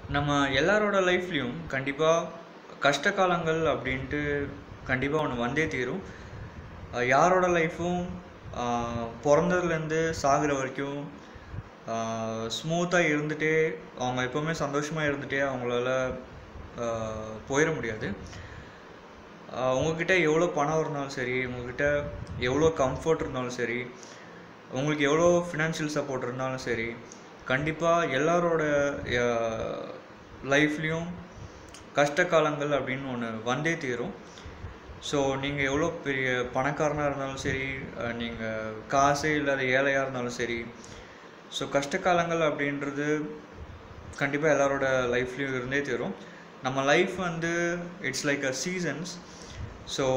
நம்ம எல்லாரோட லைஃப்லேயும் கண்டிப்பாக கஷ்ட காலங்கள் அப்படின்ட்டு கண்டிப்பாக ஒன்று வந்தே தீரும் அஹ் யாரோட லைஃப்பும் பிறந்ததுலேருந்து சாகுற வரைக்கும் ஸ்மூத்தாக இருந்துகிட்டே அவங்க எப்போவுமே சந்தோஷமாக இருந்துகிட்டே அவங்களால ஆஹ் போயிட முடியாது ஆஹ் உங்ககிட்ட எவ்வளோ பணம் இருந்தாலும் சரி உங்ககிட்ட எவ்வளோ கம்ஃபர்ட் இருந்தாலும் சரி உங்களுக்கு எவ்வளோ ஃபினான்ஷியல் சப்போர்ட் இருந்தாலும் சரி கண்டிப்பாக எல்லாரோட லைஃப்லேயும் கஷ்ட காலங்கள் அப்படின்னு ஒன்று வந்தே தீரும் ஸோ நீங்கள் எவ்வளோ பெரிய பணக்காரனாக இருந்தாலும் சரி நீங்கள் காசே இல்லாத ஏழையாக இருந்தாலும் சரி ஸோ கஷ்ட காலங்கள் அப்படின்றது கண்டிப்பாக எல்லாரோட லைஃப்லேயும் இருந்தே தீரும் நம்ம லைஃப் வந்து it's like a seasons so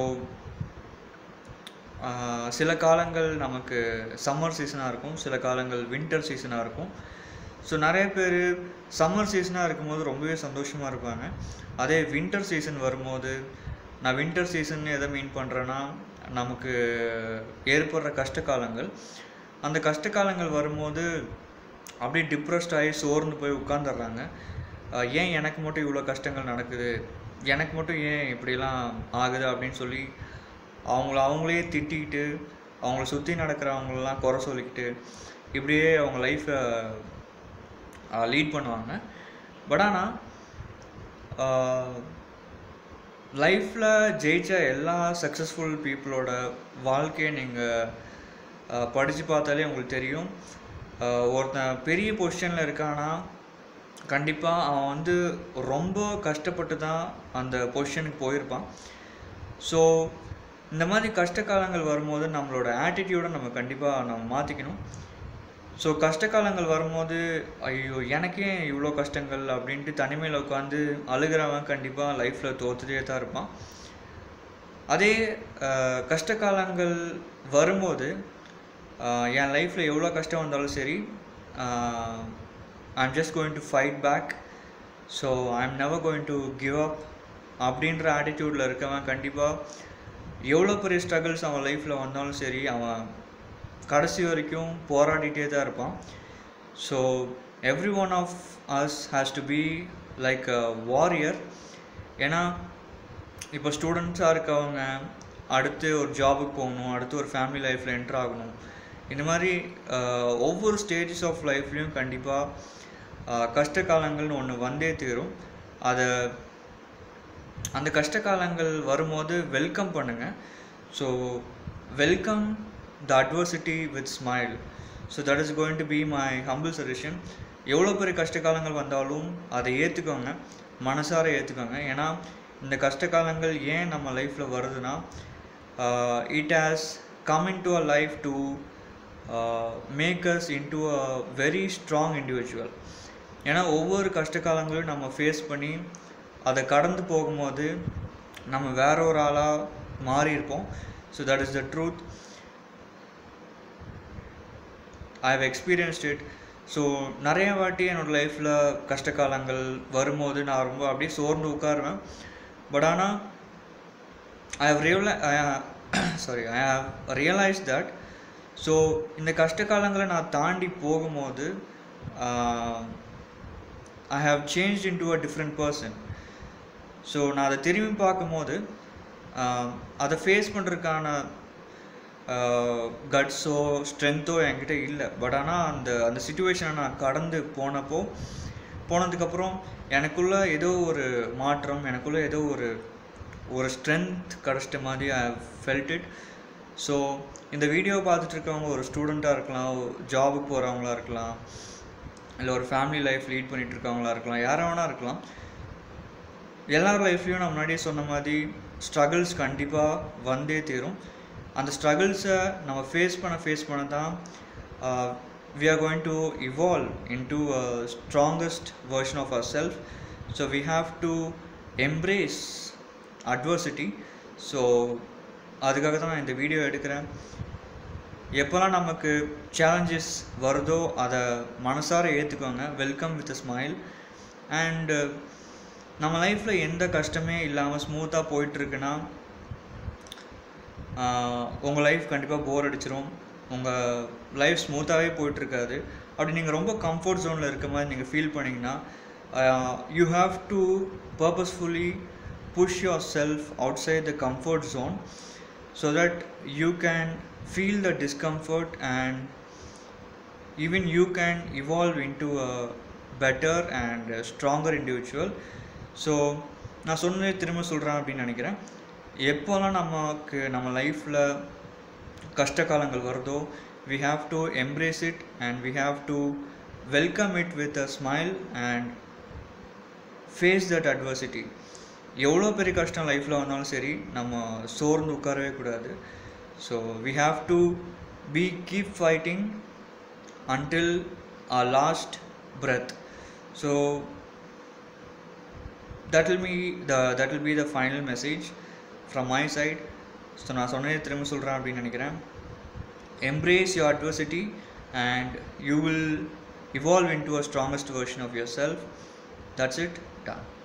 சில காலங்கள் நமக்கு சம்மர் சீசனாக இருக்கும் சில காலங்கள் வின்டர் சீசனாக இருக்கும் ஸோ நிறைய பேர் சம்மர் சீசனாக இருக்கும்போது ரொம்பவே சந்தோஷமாக இருப்பாங்க அதே வின்டர் சீசன் வரும்போது நான் வின்டர் சீசன் எதை மீன் பண்ணுறேன்னா நமக்கு ஏற்படுற கஷ்ட காலங்கள் அந்த கஷ்ட காலங்கள் வரும்போது அப்படியே டிப்ரெஸ்ட் ஆகி சோர்ந்து போய் உட்காந்துடுறாங்க ஏன் எனக்கு மட்டும் இவ்வளோ கஷ்டங்கள் நடக்குது எனக்கு மட்டும் ஏன் இப்படிலாம் ஆகுது அப்படின்னு சொல்லி அவங்கள அவங்களே திட்டிக்கிட்டு அவங்கள சுற்றி நடக்கிறவங்களெலாம் குறை சொல்லிக்கிட்டு இப்படியே அவங்க லைஃப்பை லீட் பண்ணுவாங்க பட் ஆனால் லைஃப்பில் ஜெயிச்ச எல்லா சக்ஸஸ்ஃபுல் பீப்புளோட வாழ்க்கையை நீங்கள் படித்து பார்த்தாலே உங்களுக்கு தெரியும் ஆஹ் ஒருத்தன் பெரிய பொசிஷனில் இருக்கானா கண்டிப்பாக அவன் வந்து ரொம்ப கஷ்டப்பட்டு தான் அந்த பொசிஷனுக்கு போயிருப்பான் ஸோ இந்த மாதிரி கஷ்ட காலங்கள் வரும்போது நம்மளோட ஆட்டிடியூடை நம்ம கண்டிப்பாக நம்ம மாற்றிக்கணும் ஸோ கஷ்ட காலங்கள் வரும்போது ஐயோ எனக்கே இவ்வளோ கஷ்டங்கள் அப்படின்ட்டு தனிமையில் உட்காந்து அழுகிறவன் கண்டிப்பாக லைஃப்பில் தோத்துட்டே தான் இருப்பான் அதே ஆஹ் கஷ்ட காலங்கள் வரும்போது ஆஹ் என் லைஃப்பில் எவ்வளோ கஷ்டம் வந்தாலும் சரி I'm just going to fight back so I'm never going to give up அப்படின்ற ஆட்டிடியூடில் இருக்கவன் கண்டிப்பாக எவ்வளோ பெரிய ஸ்ட்ரகிள்ஸ் அவன் லைஃப்பில் வந்தாலும் சரி அவன் கடைசி வரைக்கும் போராடிட்டே தான் இருப்பான் so every one of us has to be like a warrior ஏன்னா இப்போ ஸ்டூடெண்ட்ஸாக இருக்கவங்க அடுத்து ஒரு ஜாபுக்கு போகணும் அடுத்து ஒரு ஃபேமிலி லைஃப்பில் என்டர் ஆகணும் இந்த மாதிரி ஆஹ், ஒவ்வொரு ஸ்டேஜஸ் ஆஃப் லைஃப்லேயும் கண்டிப்பாக கஷ்ட காலங்கள்னு ஒன்று வந்தே தீரும் அதை அந்த கஷ்ட காலங்கள் வரும்போது வெல்கம் பண்ணுங்கள் so welcome the adversity with smile so that is going to be my humble suggestion எவ்வளோ பெரிய கஷ்ட காலங்கள் வந்தாலும் அதை ஏற்றுக்கோங்க மனசார ஏற்றுக்கோங்க ஏன்னா இந்த கஷ்ட காலங்கள் ஏன் நம்ம லைஃப்பில் வருதுன்னா it has come into a life to make us into a very strong individual ஏன்னா ஒவ்வொரு கஷ்ட காலங்களையும் நம்ம ஃபேஸ் பண்ணி அதை கடந்து போகும்போது நம்ம வேற ஒரு ஆளாக மாறி இருப்போம் so that is the truth I have experienced it so நிறைய வாட்டி என்னோடய லைஃப்பில் கஷ்ட காலங்கள் வரும்போது நான் ரொம்ப அப்படியே சோர்ந்து உட்காருவேன் பட் ஆனால் I have realise sorry I have realise that so இந்த கஷ்ட காலங்களை நான் தாண்டி போகும்போது I have change into a different person so நான் அதை திரும்பி பார்க்கும்போது ஆஹ், அதை ஃபேஸ் பண்ணுறதுக்கான கட்ஸோ ஸ்ட்ரென்த்தோ என்கிட்ட இல்லை பட் ஆனால் அந்த அந்த சுச்சுவேஷனை நான் கடந்து போனப்போ போனதுக்கப்புறம் எனக்குள்ள ஏதோ ஒரு மாற்றம் எனக்குள்ள ஏதோ ஒரு ஒரு ஸ்ட்ரென்த் கிடச்சிட்ட மாதிரி ஐ ஃபெல்ட் இட் ஸோ இந்த வீடியோ பார்த்துட்டு இருக்கவங்க ஒரு ஸ்டூடெண்ட்டாக இருக்கலாம் ஜாபுக்கு போகிறவங்களா இருக்கலாம் இல்லை ஒரு ஃபேமிலி லைஃப் லீட் பண்ணிட்டு இருக்கவங்களா இருக்கலாம் யாரை வேணா இருக்கலாம் எல்லார் லைஃப்லேயும் நான் முன்னாடியே சொன்ன மாதிரி ஸ்ட்ரகிள்ஸ் கண்டிப்பாக வந்தே தீரும் அந்த ஸ்ட்ரகிள்ஸை நம்ம ஃபேஸ் பண்ண ஃபேஸ் பண்ண தான் we are going to evolve into strongest version of our self so we have to embrace adversity so அதுக்காக தான் நான் இந்த வீடியோ எடுக்கிறேன் எப்போல்லாம் நமக்கு சேலஞ்சஸ் வருதோ அதை மனசார ஏற்றுக்கோங்க வெல்கம் வித் ஸ்மைல் அண்டு நம்ம லைஃப்பில் எந்த கஷ்டமே இல்லாமல் ஸ்மூத்தாக போயிட்டுருக்குன்னா உங்கள் லைஃப் கண்டிப்பாக போர் அடிச்சிரும் உங்கள் லைஃப் ஸ்மூத்தாகவே போயிட்டுருக்காது அப்படி நீங்கள் ரொம்ப கம்ஃபர்ட் ஜோனில் இருக்க மாதிரி நீங்கள் ஃபீல் பண்ணிங்கன்னா you have to purposefully push yourself outside the comfort zone so that you can feel the discomfort and even you can evolve into a better and a stronger individual so நான் சொன்னதே திரும்ப சொல்கிறேன் அப்படின்னு நினைக்கிறேன் எப்போல்லாம் நமக்கு நம்ம லைஃப்பில் கஷ்ட காலங்கள் வருதோ we have to embrace it and we have to welcome it with a smile and face that adversity எவ்வளோ பெரிய கஷ்டம் லைஃப்பில் வந்தாலும் சரி நம்ம சோர்ந்து உட்காரவே கூடாது so we have to be keep fighting until a last breath so that will be the that will be the final message from my side so நான் சொன்னதே திரும்ப சொல்கிறேன் அப்படின்னு நினைக்கிறேன் embrace your adversity and you will evolve into a strongest version of yourself that's it done